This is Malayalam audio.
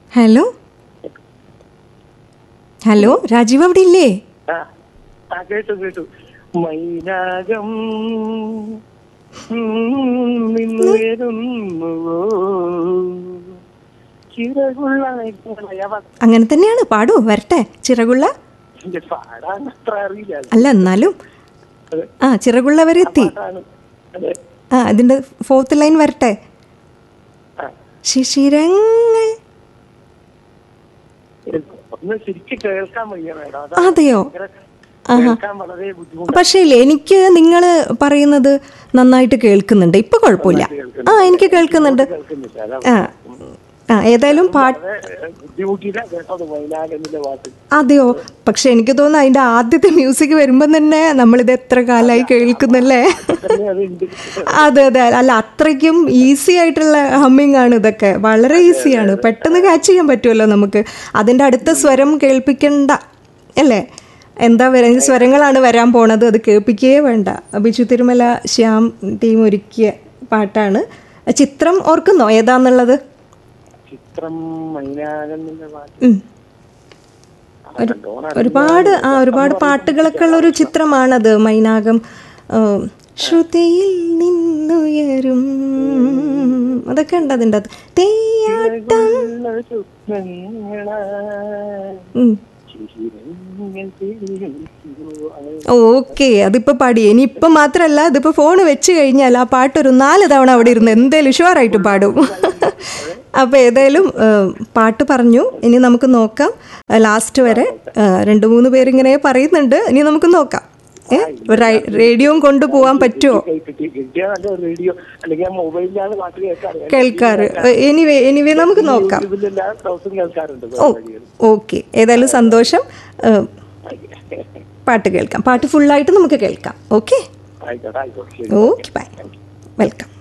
ഹലോ ഹലോ രാജീവ് അവിടെ ഇല്ലേ ആ ആ കേട്ടു കേട്ടു മൈനാകം നിന്നുയരുന്നുവോ ചിറകുള്ള മേഘമലയവ- അങ്ങനെ തന്നെയാണ് പാടൂ വരട്ടെ ചിറകുള്ള എന്റെ പാടാൻ അത്ര അറിയില്ല അല്ല എന്നാലും അതെ. ആ ചിറകുള്ളവരെത്തി പാട്ടാണ് അതെ ആ അതിൻ്റെ ഫോർത്ത് ലൈൻ വരട്ടെ ആ. ശിശിരങ്ങൾ ഒന്ന് ശരിക്കും കേൾക്കാൻ വയ്യ മേഡം അതാ അതെയോ ഭയങ്കര കേൾക്കാൻ വളരെ ബുദ്ധിമുട്ട് പക്ഷേ ഇല്ലേ എനിക്ക് നിങ്ങൾ പറയുന്നത് നന്നായിട്ട് കേൾക്കുന്നുണ്ട് ഇപ്പൊ കുഴപ്പമില്ല ആ എനിക്ക് കേൾക്കുന്നുണ്ട് കേൾക്കുന്നില്ല അതാ ആ ആ ഏതായാലും പാട്ട് വളരെ ബുദ്ധിമുട്ടില്ല കേട്ടത് വയനാടിന്റെ പാട്ട് അതെയോ പക്ഷെ എനിക്ക് തോന്നുന്നു അതിന്റെ ആദ്യത്തെ മ്യൂസിക് വരുമ്പം തന്നെ നമ്മളിത് എത്ര കാലമായി കേൾക്കുന്നല്ലേ തന്നെ അതുണ്ട് അതെ അതെ അല്ല അത്രയ്ക്കും ഈസി ആയിട്ടുള്ള ഹമ്മിങ് ആണ് ഇതൊക്കെ വളരെ ഈസിയാണ് പെട്ടെന്ന് ക്യാച്ച് ചെയ്യാൻ പറ്റുമല്ലോ നമുക്ക് അതിൻ്റെ അടുത്ത സ്വരം കേൾപ്പിക്കണ്ട അല്ലേ എന്താ വരാ ഈ സ്വരങ്ങളാണ് വരാൻ പോണത് അത് കേൾപ്പിക്കുകയേ വേണ്ട ബിജു തിരുമല ശ്യാം ടീം ഒരുക്കിയ പാട്ടാണ് ചിത്രം ഓർക്കുന്നോ ഏതാന്നുള്ളത് ചിത്രം മൈനാകന്റെ പാട്ട് ഉം. ആ, കണ്ടോണം. ഒരുപാട് ആ ഒരുപാട് പാട്ടുകളൊക്കെ ഉള്ള ഒരു ചിത്രമാണത് മൈനാകം ആ, ശ്രുതിയിൽ നിന്നുയരും അതൊക്കെ ഉണ്ട് അതിൻ്റെ അത് തെയ്യാട്ടം ഉള്ള സ്വപ്നങ്ങളാ ഉം. ചിരിരങ്ങൾ തെളിയിക്കുവോ. അങ്ങനെ ഓക്കെ അതിപ്പോ പാടി ഇനിയിപ്പൊ മാത്രല്ല ഇതിപ്പോ ഫോൺ വെച്ച് കഴിഞ്ഞാൽ ആ പാട്ട് ഒരു നാല് തവണ അവിടെ ഇരുന്ന് എന്തേലും ഷുവറായിട്ട് പാടും അപ്പൊ ഏതായാലും ആ, പാട്ട് പറഞ്ഞു ഇനി നമുക്ക് നോക്കാം ലാസ്റ്റ് വരെ ആ, രണ്ട് മൂന്ന് പേരിങ്ങനെ പറയുന്നുണ്ട് ഇനി നമുക്ക് നോക്കാം ഏ റേഡിയോയും കൊണ്ടുപോകാൻ പറ്റുമോ കിട്ടി കിട്ടിയ നല്ല റേഡിയോ അല്ലെങ്കിൽ ആ മൊബൈലിലാണ് പാട്ട് കേൾക്കാറ് കേൾക്കാറ് എനിവേ എനിവേ നമുക്ക് നോക്കാം യൂട്യൂബിലെല്ലാ ദിവസവും കേൾക്കാറുണ്ട് ഓ ഓക്കെ ഏതായാലും സന്തോഷം ആ, പാട്ട് കേൾക്കാം പാട്ട് ഫുള്ളായിട്ട് നമുക്ക് കേൾക്കാം ഓക്കെ ആയിക്കോട്ടെ ആയിക്കോട്ടെ ശരി ഓക്കെ ബൈ വെൽക്കം